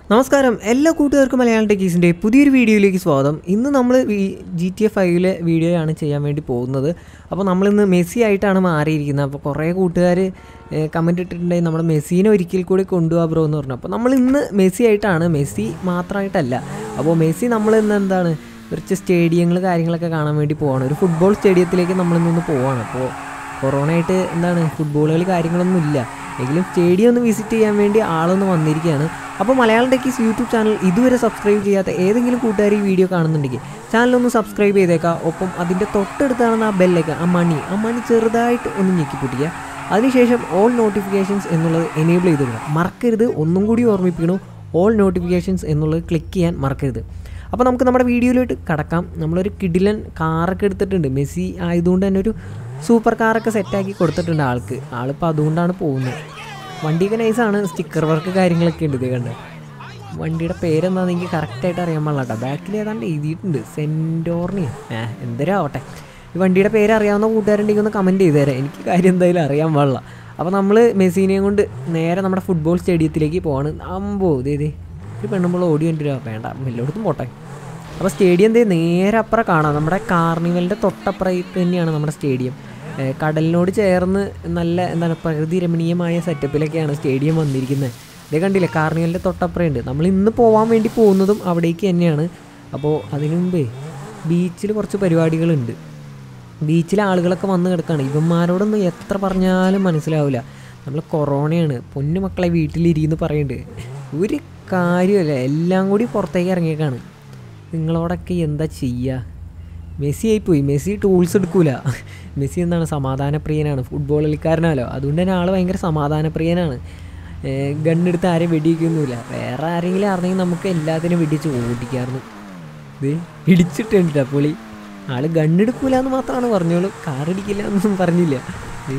നമസ്കാരം എല്ലാ കൂട്ടുകാർക്കും മലയാളം ടെക്കീസിൻ്റെ പുതിയൊരു വീഡിയോയിലേക്ക് സ്വാഗതം ഇന്ന് നമ്മൾ ജി ടി എഫ് ഫൈവിലെ വീഡിയോയാണ് ചെയ്യാൻ വേണ്ടി പോകുന്നത് അപ്പോൾ നമ്മളിന്ന് മെസ്സി ആയിട്ടാണ് മാറിയിരിക്കുന്നത് അപ്പോൾ കുറേ കൂട്ടുകാർ കമൻറ്റ് ഇട്ടിട്ടുണ്ടെങ്കിൽ നമ്മുടെ മെസ്സിനെ ഒരിക്കൽ കൂടി കൊണ്ടുപോകാം ബ്രോ എന്ന് പറഞ്ഞു അപ്പോൾ നമ്മൾ ഇന്ന് മെസ്സി ആയിട്ടാണ് മെസ്സി മാത്രമായിട്ടല്ല അപ്പോൾ മെസ്സി നമ്മൾ ഇന്ന് എന്താണ് കുറച്ച് സ്റ്റേഡിയങ്ങൾ കാര്യങ്ങളൊക്കെ കാണാൻ വേണ്ടി പോവാണ് ഒരു ഫുട്ബോൾ സ്റ്റേഡിയത്തിലേക്ക് നമ്മളിന്ന് പോവാണ് അപ്പോൾ കൊറോണ ആയിട്ട് എന്താണ് ഫുട്ബോൾ കളി കാര്യങ്ങളൊന്നും ഇല്ല എങ്കിലും സ്റ്റേഡിയം ഒന്ന് വിസിറ്റ് ചെയ്യാൻ വേണ്ടി ആളൊന്ന് വന്നിരിക്കുകയാണ് അപ്പോൾ മലയാളം ടെക്കീസ് യൂട്യൂബ് ചാനൽ ഇതുവരെ സബ്സ്ക്രൈബ് ചെയ്യാത്ത ഏതെങ്കിലും കൂട്ടുകാർ ഈ വീഡിയോ കാണുന്നുണ്ടെങ്കിൽ ചാനലൊന്ന് സബ്സ്ക്രൈബ് ചെയ്തേക്കാം ഒപ്പം അതിൻ്റെ തൊട്ടടുത്താണ് ആ ബെല്ലേക്ക് ആ മണി ആ മണി ചെറുതായിട്ട് ഒന്ന് ഞെക്കി പൊട്ടിക്കുക അതിനുശേഷം ഓൾ നോട്ടിഫിക്കേഷൻസ് എന്നുള്ളത് എനേബിൾ ചെയ്തിടുക മറക്കരുത് ഒന്നും കൂടി ഓർമ്മിപ്പിക്കണം ഓൾ നോട്ടിഫിക്കേഷൻസ് എന്നുള്ളത് ക്ലിക്ക് ചെയ്യാൻ മറക്കരുത് അപ്പോൾ നമുക്ക് നമ്മുടെ വീഡിയോയിലോട്ട് കടക്കാം നമ്മളൊരു കിഡിലൻ കാറൊക്കെ എടുത്തിട്ടുണ്ട് മെസ്സി ആയതുകൊണ്ട് തന്നെ ഒരു സൂപ്പർ കാറൊക്കെ സെറ്റാക്കി കൊടുത്തിട്ടുണ്ട് ആൾക്ക് ആളിപ്പോൾ അതുകൊണ്ടാണ് പോകുന്നത് വണ്ടിയൊക്കെ നൈസാണ് സ്റ്റിക്കർ വർക്ക് കാര്യങ്ങളൊക്കെ ഉണ്ട് ഇത് കണ്ട് വണ്ടിയുടെ പേരെന്താണെന്ന് എനിക്ക് കറക്റ്റായിട്ട് അറിയാൻ പാടില്ല കേട്ടോ ബാക്കിൽ ഏതാണ്ട് എഴുതിയിട്ടുണ്ട് സെൻറ്റോർണി ഏ എന്തേലും ആവട്ടെ ഈ വണ്ടിയുടെ പേര് അറിയാവുന്ന കൂട്ടുകാരുണ്ടെങ്കിൽ ഒന്ന് കമൻറ്റ് ചെയ്ത് തരാം എനിക്ക് കാര്യം എന്തായാലും അറിയാൻ പാടില്ല അപ്പോൾ നമ്മൾ മെസ്സിനെയും കൊണ്ട് നേരെ നമ്മുടെ ഫുട്ബോൾ സ്റ്റേഡിയത്തിലേക്ക് പോവാണ് അമ്പോ ഇതേ ഇതേ ഒരു പെണ്ണുമ്പോൾ ഓടി കണ്ടില്ല വേണ്ട എല്ലായിടത്തും പോട്ടെ അപ്പോൾ സ്റ്റേഡിയം എന്തേ നേരെ അപ്പുറം കാണാം നമ്മുടെ കാർണിവലിൻ്റെ തൊട്ടപ്പുറത്ത് തന്നെയാണ് നമ്മുടെ സ്റ്റേഡിയം ഏ, കടലിനോട് ചേർന്ന് നല്ല എന്താണ് പ്രകൃതി രമണീയമായ സെറ്റപ്പിലൊക്കെയാണ് സ്റ്റേഡിയം വന്നിരിക്കുന്നത് ഇതേ കണ്ടില്ലേ കാർണിവലിൻ്റെ തൊട്ടപ്പുറം ഉണ്ട് നമ്മൾ ഇന്ന് പോകാൻ വേണ്ടി പോകുന്നതും അവിടേക്ക് തന്നെയാണ് അപ്പോൾ അതിനു മുമ്പേ ബീച്ചിൽ കുറച്ച് പരിപാടികളുണ്ട് ബീച്ചിലെ ആളുകളൊക്കെ വന്ന് കിടക്കുകയാണ് ഇവന്മാരോടൊന്നും എത്ര പറഞ്ഞാലും മനസ്സിലാവില്ല നമ്മൾ കൊറോണയാണ് പൊന്നു മക്കളെ വീട്ടിലിരിന്ന് പറയുന്നുണ്ട് ഒരു കാര്യമല്ല എല്ലാം കൂടി പുറത്തേക്ക് ഇറങ്ങിയേക്കാണ് നിങ്ങളോടൊക്കെ എന്താ ചെയ്യുക മെസ്സി ആയിപ്പോയി മെസ്സി ടൂൾസ് എടുക്കൂല മെസ്സി എന്താണ് സമാധാനപ്രിയനാണ് ഫുട്ബോൾ കളിക്കാരനാലോ അതുകൊണ്ട് തന്നെ ആൾ ഭയങ്കര സമാധാനപ്രിയനാണ് ഗണ്ണെടുത്ത് ആരെയും വെടിവെക്കൊന്നുമില്ല വേറെ ആരെങ്കിലും ആയിരുന്നെങ്കിൽ നമുക്ക് എല്ലാത്തിനും വെടിച്ച് ഓടിക്കായിരുന്നു ഇത് ഇടിച്ചിട്ടുണ്ട് പുളി ആള് ഗണ്ണെടുക്കൂല എന്ന് മാത്രമാണ് പറഞ്ഞോളൂ കാർ ഇടിക്കില്ല എന്നൊന്നും പറഞ്ഞില്ല ദേ,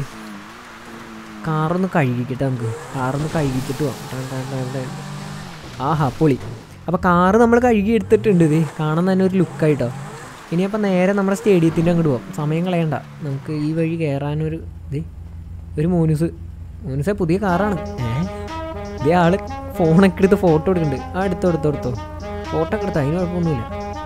കാറൊന്ന് കഴുകിക്കട്ടെ നമുക്ക് കാറൊന്ന് കഴുകിച്ചിട്ട് പോവാം ടൺ ടൺ ടൺ ടൺ. ആഹാ പൊളി അപ്പോൾ കാറ് നമ്മൾ കഴുകി എടുത്തിട്ടുണ്ട് ഇത് കാണാൻ തന്നെ ഒരു ലുക്കായിട്ടോ ഇനിയപ്പോൾ നേരെ നമ്മുടെ സ്റ്റേഡിയത്തിൻ്റെ അങ്ങോട്ട് പോവാം സമയം കളയണ്ട നമുക്ക് ഈ വഴി കയറാനൊരു ഇത് ഒരു മോനുസ് മോനുസെ പുതിയ കാറാണ് ഏ ഇതേ ആള് ഫോണൊക്കെ എടുത്ത് ഫോട്ടോ എടുക്കുന്നുണ്ട് ആ എടുത്തോ എടുത്തോ എടുത്തോ ഫോട്ടോ ഒക്കെ എടുത്തോ അതിന് കുഴപ്പമൊന്നുമില്ല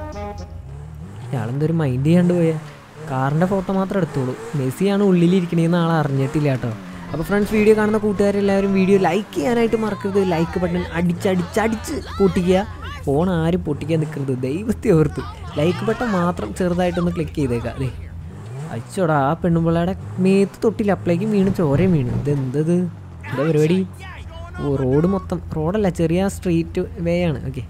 ഇയാളെന്തൊരു മൈൻഡ് ചെയ്യാണ്ട് പോയ കാറിൻ്റെ ഫോട്ടോ മാത്രം എടുത്തോളൂ മെസ്സിയാണ് ഉള്ളിലിരിക്കണേന്ന് ആൾ അറിഞ്ഞിട്ടില്ല കേട്ടോ അപ്പോൾ ഫ്രണ്ട്സ് വീഡിയോ കാണുന്ന കൂട്ടുകാരെല്ലാവരും വീഡിയോ ലൈക്ക് ചെയ്യാനായിട്ട് മറക്കരുത് ലൈക്ക് ബട്ടൺ അടിച്ചടിച്ചടിച്ച് പൊട്ടിക്കുക ഫോൺ ആരും പൊട്ടിക്കാൻ നിൽക്കരുത് ദൈവത്തെ ഓർത്ത് ലൈക്ക് ബട്ടൺ മാത്രം ചെറുതായിട്ടൊന്ന് ക്ലിക്ക് ചെയ്തേക്കാം അതെ അയച്ചോടാ ആ പെണ്ണുമ്പിള്ളയുടെ മേത്ത് തൊട്ടില്ല അപ്പളേക്കും വീണ് ചോരയും വീണ് ഇതെന്തത് എന്താ പരിപാടി ഓ റോഡ് മൊത്തം റോഡല്ല ചെറിയ സ്ട്രീറ്റ് വേ ആണ് ഓക്കെ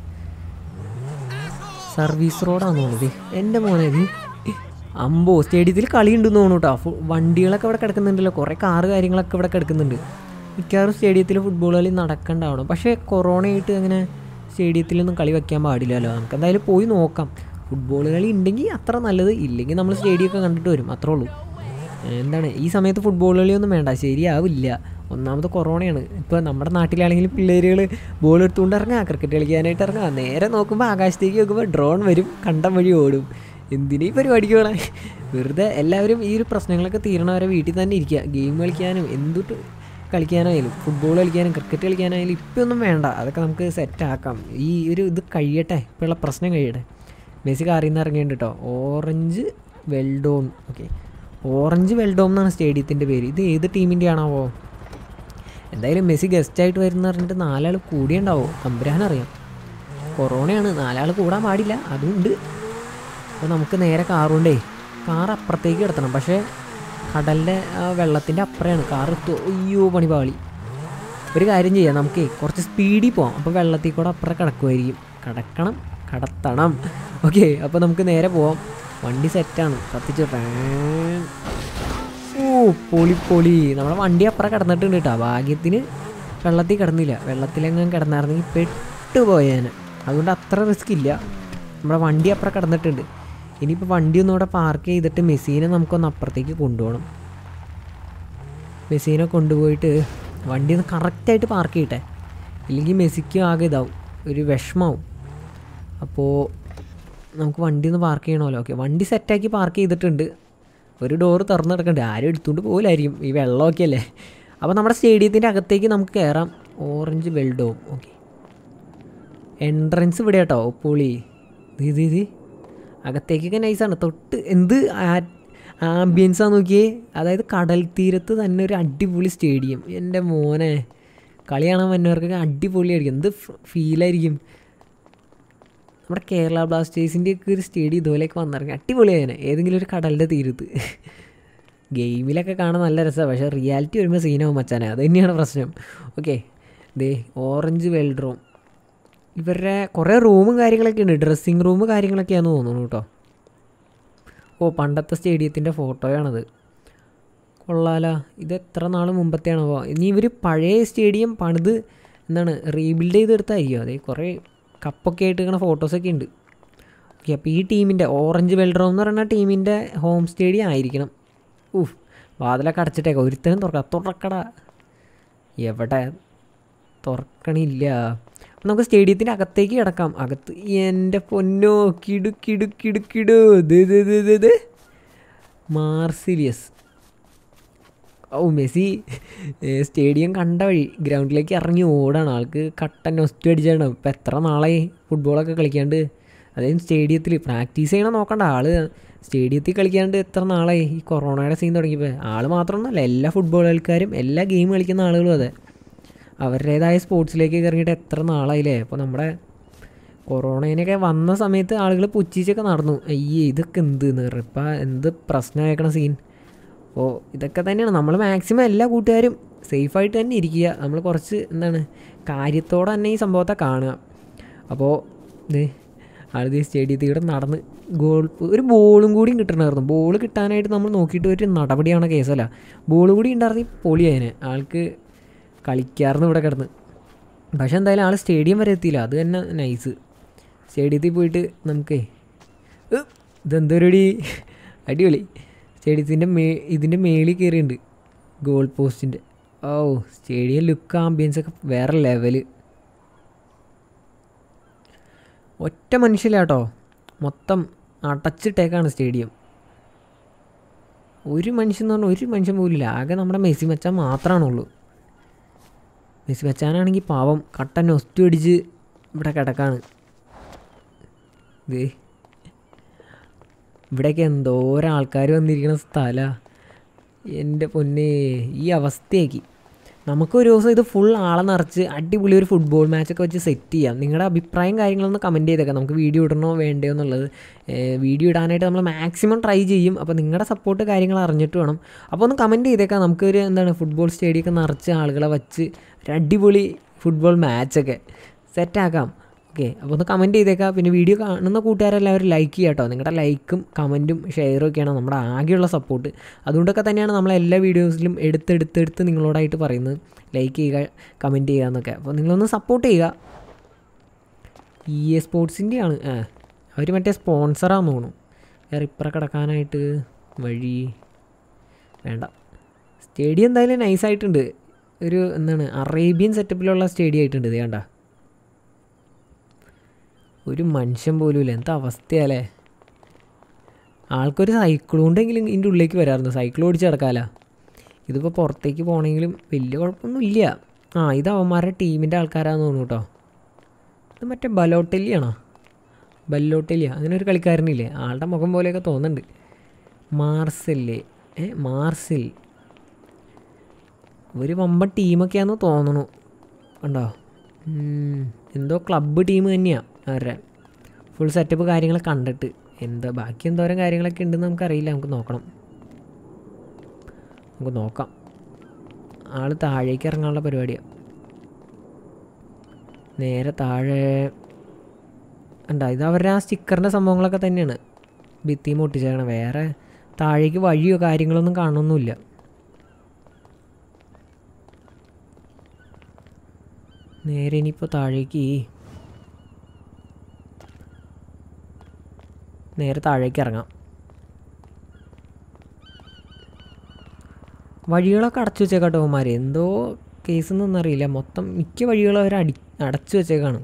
സർവീസ് റോഡാന്ന് തോന്നുന്നത് എൻ്റെ മോനെ ഇത് അമ്പോ സ്റ്റേഡിയത്തിൽ കളി ഉണ്ടെന്ന് തോന്നുന്നു കേട്ടോ ഫു- വണ്ടികളൊക്കെ ഇവിടെ കിടക്കുന്നുണ്ടല്ലോ കുറേ കാറ് കാര്യങ്ങളൊക്കെ ഇവിടെ കിടക്കുന്നുണ്ട് മിക്കവാറും സ്റ്റേഡിയത്തിൽ ഫുട്ബോൾ കളി നടക്കണ്ടാവണം പക്ഷേ കൊറോണ ആയിട്ട് അങ്ങനെ സ്റ്റേഡിയത്തിലൊന്നും കളി വെക്കാൻ പാടില്ലല്ലോ നമുക്ക് എന്തായാലും പോയി നോക്കാം ഫുട്ബോൾ കളി ഉണ്ടെങ്കിൽ അത്ര നല്ലത് ഇല്ലെങ്കിൽ നമ്മൾ സ്റ്റേഡിയമൊക്കെ കണ്ടിട്ട് വരും അത്രേ ഉള്ളൂ എന്താണ് ഈ സമയത്ത് ഫുട്ബോൾ കളിയൊന്നും വേണ്ട ശരിയാവില്ല ഒന്നാമത് കൊറോണയാണ് ഇപ്പോൾ നമ്മുടെ നാട്ടിലാണെങ്കിൽ പിള്ളേരുകൾ ബോൾ എടുത്തുകൊണ്ട് ഇറങ്ങാം ക്രിക്കറ്റ് കളിക്കാനായിട്ട് ഇറങ്ങാം നേരെ നോക്കുമ്പോൾ ആകാശത്തേക്ക് നോക്കുമ്പോൾ ഡ്രോൺ വരും കണ്ടം വഴി ഓടും എന്തിനീ പരിപാടികളെ വെറുതെ എല്ലാവരും ഈ ഒരു പ്രശ്നങ്ങളൊക്കെ തീരണവരെ വീട്ടിൽ തന്നെ ഇരിക്കുക ഗെയിം കളിക്കാനും എന്തുട്ട് കളിക്കാനായാലും ഫുട്ബോൾ കളിക്കാനും ക്രിക്കറ്റ് കളിക്കാനായാലും ഇപ്പം ഒന്നും വേണ്ട അതൊക്കെ നമുക്ക് സെറ്റാക്കാം ഈ ഒരു ഇത് കഴിയട്ടെ ഇപ്പോഴുള്ള പ്രശ്നം കഴിയട്ടെ മെസ്സി കാറിൽ നിന്ന് ഇറങ്ങിയിട്ടുണ്ട് കേട്ടോ Orange Velodrome okay Orange Velodrome എന്നാണ് സ്റ്റേഡിയത്തിൻ്റെ പേര് ഇത് ഏത് ടീമിൻ്റെ ആണാവോ എന്തായാലും മെസ്സി ഗസ്റ്റായിട്ട് വരുന്ന പറഞ്ഞിട്ട് നാലാൾ കൂടിയുണ്ടാവോ തമ്പുരാനറിയാം കൊറോണയാണ് നാലാൾ കൂടാൻ പാടില്ല അതുണ്ട് അപ്പോൾ നമുക്ക് നേരെ കാറുകൊണ്ടേ കാർ അപ്പുറത്തേക്ക് കിടത്തണം പക്ഷേ കടലിൻ്റെ ആ വെള്ളത്തിൻ്റെ അപ്പുറമാണ് കാർ എത്തു അയ്യോ പണി പാളി ഒരു കാര്യം ചെയ്യാം നമുക്ക് കുറച്ച് സ്പീഡിൽ പോവാം അപ്പോൾ വെള്ളത്തിൽ കൂടെ അപ്പുറം കിടക്കുമായിരിക്കും കടക്കണം കടത്തണം ഓക്കെ അപ്പോൾ നമുക്ക് നേരെ പോവാം വണ്ടി സെറ്റാണ് കത്തിച്ച് ടാൻ. ഓ പൊളി പൊളി നമ്മുടെ വണ്ടി അപ്പുറം കിടന്നിട്ടുണ്ട് കേട്ടോ ഭാഗ്യത്തിന് വെള്ളത്തിൽ കിടന്നില്ല വെള്ളത്തിലെങ്ങാൻ കിടന്നായിരുന്നെങ്കിൽ പെട്ടുപോയേനെ അതുകൊണ്ട് അത്ര റിസ്ക് ഇല്ല നമ്മുടെ വണ്ടി അപ്പുറം കിടന്നിട്ടുണ്ട് ഇനിയിപ്പോൾ വണ്ടി ഒന്നും ഇവിടെ പാർക്ക് ചെയ്തിട്ട് മെസ്സീനെ നമുക്കൊന്ന് അപ്പുറത്തേക്ക് കൊണ്ടുപോകണം മെസ്സീനെ കൊണ്ടുപോയിട്ട് വണ്ടി ഒന്ന് കറക്റ്റായിട്ട് പാർക്ക് ചെയ്യട്ടെ ഇല്ലെങ്കിൽ മെസ്സിക്ക് ആകെ ഇതാവും ഒരു വിഷമാവും അപ്പോൾ നമുക്ക് വണ്ടി ഒന്ന് പാർക്ക് ചെയ്യണമല്ലോ ഓക്കെ വണ്ടി സെറ്റാക്കി പാർക്ക് ചെയ്തിട്ടുണ്ട് ഒരു ഡോറ് തുറന്ന് കിടക്കണ്ടേ ആരും എടുത്തുകൊണ്ട് പോകില്ലായിരിക്കും ഈ വെള്ളമൊക്കെ അല്ലേ അപ്പോൾ നമ്മുടെ സ്റ്റേഡിയത്തിൻ്റെ അകത്തേക്ക് നമുക്ക് കയറാം ഓറഞ്ച് വെൽഡോം ഓക്കെ എൻട്രൻസ് ഇവിടെ കേട്ടോ പൊളി ഇത് ഇത് ഇത് അകത്തേക്കൊക്കെ നൈസാണ് തൊട്ട് എന്ത് ആംബിയൻസാ നോക്കിയേ അതായത് കടൽ തീരത്ത് തന്നെ ഒരു അടിപൊളി സ്റ്റേഡിയം എൻ്റെ മോനെ കളി കാണാൻ വന്നവർക്കൊക്കെ അടിപൊളിയായിരിക്കും എന്ത് ഫീലായിരിക്കും നമ്മുടെ കേരള ബ്ലാസ്റ്റേഴ്സിൻ്റെ ഒക്കെ ഒരു സ്റ്റേഡിയം ഇതുപോലെയൊക്കെ വന്നിറങ്ങി അടിപൊളിയാണ് ഏതെങ്കിലും ഒരു കടലിൻ്റെ തീരത്ത് ഗെയിമിലൊക്കെ കാണാൻ നല്ല രസമാണ് പക്ഷേ റിയാലിറ്റി വരുമ്പോൾ സീനാവും മച്ചാനെ അത് തന്നെയാണ് പ്രശ്നം ഓക്കെ ദേ ഓറഞ്ച് വെൽഡ്രോം ഇവരുടെ കുറേ റൂമും കാര്യങ്ങളൊക്കെ ഉണ്ട് ഡ്രസ്സിങ് റൂം കാര്യങ്ങളൊക്കെയാണെന്ന് തോന്നുന്നു കേട്ടോ ഓ പണ്ടത്തെ സ്റ്റേഡിയത്തിൻ്റെ ഫോട്ടോയാണത് കൊള്ളാല ഇത് എത്ര നാൾ മുമ്പത്തെയാണോ ഇനി ഇവർ പഴയ സ്റ്റേഡിയം പണിത് എന്താണ് റീബിൽഡ് ചെയ്തെടുത്തായിരിക്കും അതെ കുറേ കപ്പൊക്കെ ആയിട്ട് ഇങ്ങനെ ഫോട്ടോസൊക്കെ ഉണ്ട് ഓക്കെ അപ്പോൾ ഈ ടീമിൻ്റെ ഓറഞ്ച് വെൽഡ്രോം എന്ന് പറയുന്ന ടീമിൻ്റെ ഹോം സ്റ്റേഡിയം ആയിരിക്കണം ഊഹ് വാതിലൊക്കെ അടച്ചിട്ടേക്കാം ഒരുത്തനും തുറക്കാം തുറക്കട എവിടെ തുറക്കണില്ല അപ്പം നമുക്ക് സ്റ്റേഡിയത്തിൻ്റെ അകത്തേക്ക് കിടക്കാം അകത്ത് എൻ്റെ പൊന്നോ കിടു കിടു കിടു കിടു ഇത് മാർസിലിയസ് ഓ മെസ്സി സ്റ്റേഡിയം കണ്ട വഴി ഗ്രൗണ്ടിലേക്ക് ഇറങ്ങി ഓടാണ് ആൾക്ക് കട്ടൻ നൊസ്റ്റ് അടിച്ചാണ് ഇപ്പം എത്ര നാളായി ഫുട്ബോളൊക്കെ കളിക്കാണ്ട് അതായത് സ്റ്റേഡിയത്തിൽ പ്രാക്ടീസ് ചെയ്യണം നോക്കണ്ട ആള് സ്റ്റേഡിയത്തിൽ കളിക്കാണ്ട് എത്ര നാളായി ഈ കൊറോണയുടെ സീൻ തുടങ്ങിയപ്പോൾ ആൾ മാത്രമൊന്നുമല്ല എല്ലാ ഫുട്ബോൾ കളിക്കാരും എല്ലാ ഗെയിം കളിക്കുന്ന ആളുകളും അതെ അവരുടേതായ സ്പോർട്സിലേക്ക് ഇറങ്ങിയിട്ട് എത്ര നാളായില്ലേ അപ്പോൾ നമ്മുടെ കൊറോണേനൊക്കെ വന്ന സമയത്ത് ആളുകൾ പുച്ചിച്ചൊക്കെ നടന്നു അയ്യേ ഇതൊക്കെ എന്ത് ഇപ്പം എന്ത് പ്രശ്നമായേക്കണ സീൻ അപ്പോൾ ഇതൊക്കെ തന്നെയാണ് നമ്മൾ മാക്സിമം എല്ലാ കൂട്ടുകാരും സേഫായിട്ട് തന്നെ ഇരിക്കുക നമ്മൾ കുറച്ച് എന്താണ് കാര്യത്തോടെ തന്നെ ഈ സംഭവത്തെ കാണുക അപ്പോൾ ഇത് ആളിത് സ്റ്റേഡിയത്തിൽ കൂടെ നടന്ന് ഗോൾ ഒരു ബോളും കൂടിയും കിട്ടണമായിരുന്നു ബോൾ കിട്ടാനായിട്ട് നമ്മൾ നോക്കിയിട്ട് ഒരു നടപടിയാണ് കേസല്ല ബോൾ കൂടി ഉണ്ടായിരുന്നെങ്കിൽ പൊളിയായതിന് ആൾക്ക് കളിക്കാറുണ്ട് ഇവിടെ കിടന്ന് പക്ഷെ എന്തായാലും ആൾ സ്റ്റേഡിയം വരെ എത്തിയില്ല അത് തന്നെ നൈസ് സ്റ്റേഡിയത്തിൽ പോയിട്ട് നമുക്കേ ഇതെന്തൊരുടി അടിപൊളി സ്റ്റേഡിയത്തിൻ്റെ മേ ഇതിൻ്റെ മേളിൽ കയറിയിട്ടുണ്ട് ഗോൾ പോസ്റ്റിൻ്റെ ഓ സ്റ്റേഡിയം ലുക്ക് ആംബിയൻസ് ഒക്കെ വേറെ ലെവല് ഒറ്റ മനുഷ്യലാട്ടോ മൊത്തം അടച്ചിട്ടേക്കാണ് സ്റ്റേഡിയം ഒരു മനുഷ്യൻ എന്ന് പറഞ്ഞാൽ ഒരു മനുഷ്യൻ പോലും ഇല്ല ആകെ നമ്മുടെ മെസ്സി മച്ചാൻ മാത്രമാണുള്ളൂ മെസ്സി മച്ചാനാണെങ്കിൽ പാവം കട്ടൻ ഒസ്റ്റു അടിച്ച് ഇവിടെ കിടക്കാണ് ഇതേ ഇവിടെയൊക്കെ എന്തോരം ആൾക്കാർ വന്നിരിക്കുന്ന സ്ഥലമാണ് എൻ്റെ പൊന്നെ ഈ അവസ്ഥയാക്കി നമുക്ക് ഒരു ദിവസം ഇത് ഫുൾ ആളെ നിറച്ച് അടിപൊളി ഒരു ഫുട്ബോൾ മാച്ചൊക്കെ വെച്ച് സെറ്റ് ചെയ്യാം നിങ്ങളുടെ അഭിപ്രായം കാര്യങ്ങളൊന്ന് കമൻറ്റ് ചെയ്തേക്കാം നമുക്ക് വീഡിയോ ഇടണോ വേണ്ടയോ എന്നുള്ളത് വീഡിയോ ഇടാനായിട്ട് നമ്മൾ മാക്സിമം ട്രൈ ചെയ്യും അപ്പോൾ നിങ്ങളുടെ സപ്പോർട്ട് കാര്യങ്ങൾ അറിഞ്ഞിട്ട് വേണം അപ്പോൾ ഒന്ന് കമൻറ്റ് ചെയ്തേക്കാം നമുക്കൊരു എന്താണ് ഫുട്ബോൾ സ്റ്റേഡിയമൊക്കെ നിറച്ച് ആളുകളെ വച്ച് ഒരു അടിപൊളി ഫുട്ബോൾ മാച്ചൊക്കെ സെറ്റാക്കാം ഓക്കെ അപ്പോൾ ഒന്ന് കമൻറ്റ് ചെയ്തേക്കാം പിന്നെ വീഡിയോ കാണുന്ന കൂട്ടുകാരെല്ലാവരും ലൈക്ക് ചെയ്യുക കേട്ടോ നിങ്ങളുടെ ലൈക്കും കമൻറ്റും ഷെയറും ഒക്കെയാണ് നമ്മുടെ ആകെയുള്ള സപ്പോർട്ട് അതുകൊണ്ടൊക്കെ തന്നെയാണ് നമ്മൾ എല്ലാ വീഡിയോസിലും എടുത്തെടുത്തെടുത്ത് നിങ്ങളോടായിട്ട് പറയുന്നത് ലൈക്ക് ചെയ്യുക കമൻറ്റ് ചെയ്യുക എന്നൊക്കെ അപ്പോൾ നിങ്ങളൊന്ന് സപ്പോർട്ട് ചെയ്യുക ഇ എ സ്പോർട്സിൻ്റെയാണ് ആ അവർ മറ്റേ സ്പോൺസറാന്ന് തോന്നുന്നു വേറെ ഇപ്പറ കിടക്കാനായിട്ട് വഴി വേണ്ട സ്റ്റേഡിയം എന്തായാലും നൈസായിട്ടുണ്ട് ഒരു എന്താണ് അറേബ്യൻ സെറ്റപ്പിലുള്ള സ്റ്റേഡിയം ആയിട്ടുണ്ട് ഇത് വേണ്ട ഒരു മനുഷ്യൻ പോലും ഇല്ല എന്താ അവസ്ഥയല്ലേ ആൾക്കൊരു സൈക്കിൾ ഉണ്ടെങ്കിലും ഇതിൻ്റെ ഉള്ളിലേക്ക് വരാറുണ്ട് സൈക്കിൾ ഓടിച്ച് കിടക്കാമല്ല ഇതിപ്പോൾ പുറത്തേക്ക് പോകണമെങ്കിലും വലിയ കുഴപ്പമൊന്നും ഇല്ല ആ ഇത് അവന്മാരുടെ ടീമിൻ്റെ ആൾക്കാരാന്ന് തോന്നുന്നു കേട്ടോ ഇത് മറ്റേ ബലോട്ടെല്ലിയാണോ ബല്ലോട്ടെല്ലിയ അങ്ങനെ ഒരു കളിക്കാരനില്ലേ ആളുടെ മുഖം പോലെയൊക്കെ തോന്നുന്നുണ്ട് മാർസല്ലേ ഏ മാർസിൽ ഒരു വമ്പ ടീമൊക്കെയാണെന്ന് തോന്നണു കണ്ടോ എന്തോ ക്ലബ്ബ് ടീം തന്നെയാണ് അവരുടെ ഫുൾ സെറ്റപ്പ് കാര്യങ്ങൾ കണ്ടിട്ട് എന്താ ബാക്കി എന്തോരം കാര്യങ്ങളൊക്കെ ഉണ്ടെന്ന് നമുക്കറിയില്ല നമുക്ക് നോക്കണം നമുക്ക് നോക്കാം ആൾ താഴേക്ക് ഇറങ്ങാനുള്ള പരിപാടിയാണ് നേരെ താഴെ ഉണ്ടാ ഇത് അവരുടെ ആ സ്റ്റിക്കറിൻ്റെ സംഭവങ്ങളൊക്കെ തന്നെയാണ് ഭിത്തിയും ഒട്ടിച്ചേക്കണം വേറെ താഴേക്ക് വഴിയോ കാര്യങ്ങളൊന്നും കാണുന്നൊന്നുമില്ല നേരെ ഇനിയിപ്പോൾ താഴേക്ക് നേരെ താഴേക്ക് ഇറങ്ങാം വഴികളൊക്കെ അടച്ചു വെച്ചേക്കാട്ടോ അവന്മാർ എന്തോ കേസ് എന്നറിയില്ല മൊത്തം മിക്ക വഴികളും അവർ അടി അടച്ചു വെച്ചേക്കാണ്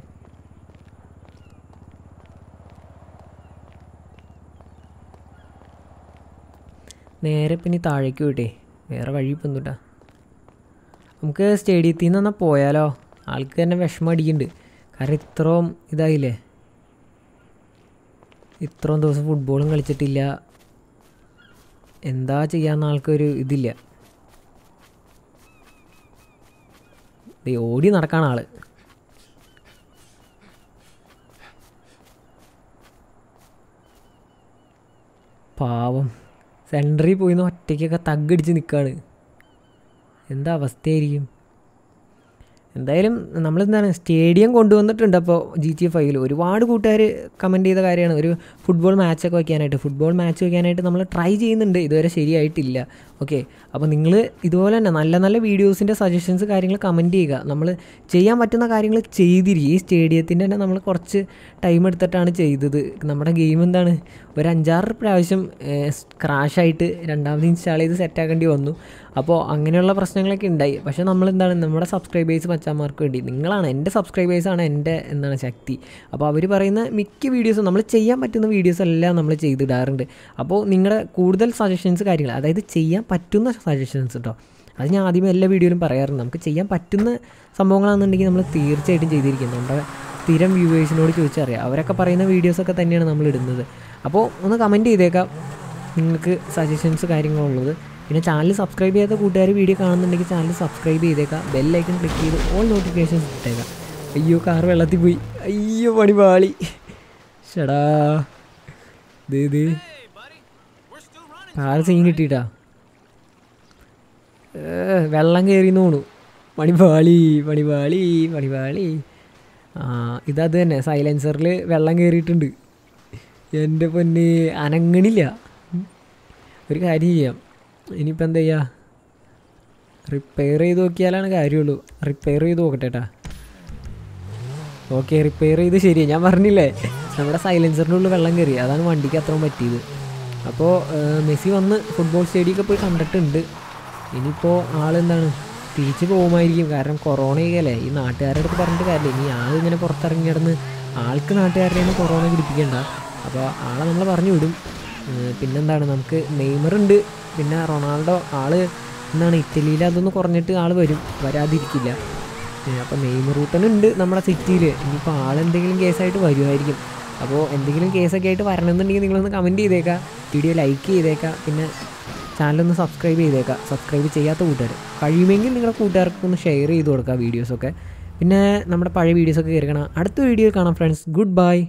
നേരെ പിന്നെ താഴേക്ക് പോയിട്ടേ വേറെ വഴി ഇപ്പം എന്തുട്ടാ നമുക്ക് സ്റ്റേഡിയത്തിൽ നിന്ന് എന്നാൽ പോയാലോ ആൾക്ക് തന്നെ വിഷമം അടിക്കുന്നുണ്ട് കാരണം ഇത്രയും ഇതായില്ലേ ഇത്രയും ദിവസം ഫുട്ബോളും കളിച്ചിട്ടില്ല എന്താ ചെയ്യാന്ന് ആൾക്കൊരു ഇതില്ല ദേ ഓടി നടക്കാണ് ആള് പാവം സെൻറ്ററിൽ പോയിന്ന് ഒറ്റയ്ക്കൊക്കെ തగ్గടിച്ച് നിൽക്കുകയാണ് എന്താ അവസ്ഥയായിരിക്കും എന്തായാലും നമ്മളെന്താണ് സ്റ്റേഡിയം കൊണ്ടുവന്നിട്ടുണ്ട് അപ്പോൾ ജി ടി എഫ് ഐയിൽ ഒരുപാട് കൂട്ടുകാർ കമൻറ്റ് ചെയ്ത കാര്യമാണ് ഒരു ഫുട്ബോൾ മാച്ചൊക്കെ വയ്ക്കാനായിട്ട് ഫുട്ബോൾ മാച്ച് വയ്ക്കാനായിട്ട് നമ്മൾ ട്രൈ ചെയ്യുന്നുണ്ട് ഇതുവരെ ശരിയായിട്ടില്ല ഓക്കെ അപ്പോൾ നിങ്ങൾ ഇതുപോലെ തന്നെ നല്ല നല്ല വീഡിയോസിൻ്റെ സജഷൻസ് കാര്യങ്ങൾ കമൻറ്റ് ചെയ്യുക നമ്മൾ ചെയ്യാൻ പറ്റുന്ന കാര്യങ്ങൾ ചെയ്തിരിക്കും ഈ സ്റ്റേഡിയത്തിൻ്റെ തന്നെ നമ്മൾ കുറച്ച് ടൈം എടുത്തിട്ടാണ് ചെയ്തത് നമ്മുടെ ഗെയിം എന്താണ് ഒരു അഞ്ചാറ് പ്രാവശ്യം ക്രാഷായിട്ട് രണ്ടാമത് ഇൻസ്റ്റാൾ ചെയ്ത് സെറ്റാക്കേണ്ടി വന്നു അപ്പോൾ അങ്ങനെയുള്ള പ്രശ്നങ്ങളൊക്കെ ഉണ്ടായി പക്ഷേ നമ്മൾ എന്താണ് നമ്മുടെ സബ്സ്ക്രൈബേഴ്സ് മച്ചാന്മാർക്ക് വേണ്ടി നിങ്ങളാണ് എൻ്റെ സബ്സ്ക്രൈബേഴ്സാണ് എൻ്റെ എന്താണ് ശക്തി അപ്പോൾ അവർ പറയുന്ന മിക്ക വീഡിയോസും നമ്മൾ ചെയ്യാൻ പറ്റുന്ന വീഡിയോസ് എല്ലാം നമ്മൾ ചെയ്തിടാറുണ്ട് അപ്പോൾ നിങ്ങളുടെ കൂടുതൽ സജഷൻസ് കാര്യങ്ങൾ അതായത് ചെയ്യാൻ പറ്റുന്ന സജഷൻസ് കേട്ടോ അത് ഞാൻ ആദ്യമേ എല്ലാ വീഡിയോയിലും പറയാറുണ്ട് നമുക്ക് ചെയ്യാൻ പറ്റുന്ന സംഭവങ്ങളാണെന്നുണ്ടെങ്കിൽ നമ്മൾ തീർച്ചയായിട്ടും ചെയ്തിരിക്കും നമ്മുടെ സ്ഥിരം വ്യൂവേഴ്സിനോട് ചോദിച്ചറിയാം അവരൊക്കെ പറയുന്ന വീഡിയോസൊക്കെ തന്നെയാണ് നമ്മൾ ഇടുന്നത് അപ്പോൾ ഒന്ന് കമൻറ്റ് ചെയ്തേക്കാം നിങ്ങൾക്ക് സജഷൻസ് കാര്യങ്ങളുള്ളത് പിന്നെ ചാനൽ സബ്സ്ക്രൈബ് ചെയ്യാത്ത കൂട്ടുകാർ വീഡിയോ കാണുന്നുണ്ടെങ്കിൽ ചാനൽ സബ്സ്ക്രൈബ് ചെയ്തേക്കാം ബെല്ലൈക്കൺ ക്ലിക്ക് ചെയ്ത് ഓൾ നോട്ടിഫിക്കേഷൻസ് ഇട്ടേക്കാം അയ്യോ കാർ വെള്ളത്തിൽ പോയി അയ്യോ പണി പാളി ഷടാ ദേ ദേ കാർ സീൻ കിട്ടിയിട്ടാ വെള്ളം കയറി തോണു പണിപാളി പണിപാളി പണിപാളി ആ ഇതത് തന്നെ സൈലൻസറിൽ വെള്ളം കയറിയിട്ടുണ്ട് എൻ്റെ പൊന്ന് അനങ്ങണില്ല ഒരു കാര്യം ചെയ്യാം ഇനിയിപ്പോൾ എന്താ ചെയ്യുക റിപ്പയർ ചെയ്ത് നോക്കിയാലാണ് കാര്യമുള്ളൂ റിപ്പയർ ചെയ്ത് നോക്കട്ടെ ഏട്ടാ ഓക്കെ റിപ്പയർ ചെയ്ത് ശരിയാണ് ഞാൻ പറഞ്ഞില്ലേ നമ്മുടെ സൈലൻസറിൻ്റെ ഉള്ളിൽ വെള്ളം കയറി അതാണ് വണ്ടിക്ക് അത്രയും പറ്റിയത് അപ്പോൾ മെസ്സി വന്ന് ഫുട്ബോൾ സ്റ്റേഡിയമൊക്കെ പോയി കണ്ടിട്ടുണ്ട് ഇനിയിപ്പോൾ ആളെന്താണ് തിരിച്ച് പോകുമായിരിക്കും കാരണം കൊറോണയൊക്കെ അല്ലേ ഈ നാട്ടുകാരുടെ അടുത്ത് പറഞ്ഞിട്ട് കാര്യമില്ല ഇനി ആൾ ഇങ്ങനെ പുറത്തിറങ്ങി കിടന്ന് ആൾക്ക് നാട്ടുകാരുടെ കൊറോണ പിടിപ്പിക്കണ്ട അപ്പോൾ ആളെ നമ്മൾ പറഞ്ഞു വിടും പിന്നെന്താണ് നമുക്ക് നെയ്മറുണ്ട് പിന്നെ റൊണാൾഡോ ആള് എന്താണ് ഇറ്റലിയിൽ അതൊന്ന് കുറഞ്ഞിട്ട് ആൾ വരും വരാതിരിക്കില്ല അപ്പോൾ നെയ്മർ റൂട്ടനുണ്ട് നമ്മുടെ സിറ്റിയിൽ ഇനിയിപ്പോൾ ആളെന്തെങ്കിലും കേസായിട്ട് വരുമായിരിക്കും അപ്പോൾ എന്തെങ്കിലും കേസൊക്കെ ആയിട്ട് വരണമെന്നുണ്ടെങ്കിൽ നിങ്ങളൊന്ന് കമൻറ്റ് ചെയ്തേക്കാം വീഡിയോ ലൈക്ക് ചെയ്തേക്കാം പിന്നെ ചാനലൊന്ന് സബ്സ്ക്രൈബ് ചെയ്തേക്കാം സബ്സ്ക്രൈബ് ചെയ്യാത്ത കൂട്ടുകാർ കഴിയുമെങ്കിൽ നിങ്ങളുടെ കൂട്ടുകാർക്ക് ഒന്ന് ഷെയർ ചെയ്ത് കൊടുക്കുക വീഡിയോസൊക്കെ പിന്നെ നമ്മുടെ പഴയ വീഡിയോസൊക്കെ കയറി കാണാം അടുത്ത വീഡിയോ കാണാം ഫ്രണ്ട്സ് ഗുഡ് ബൈ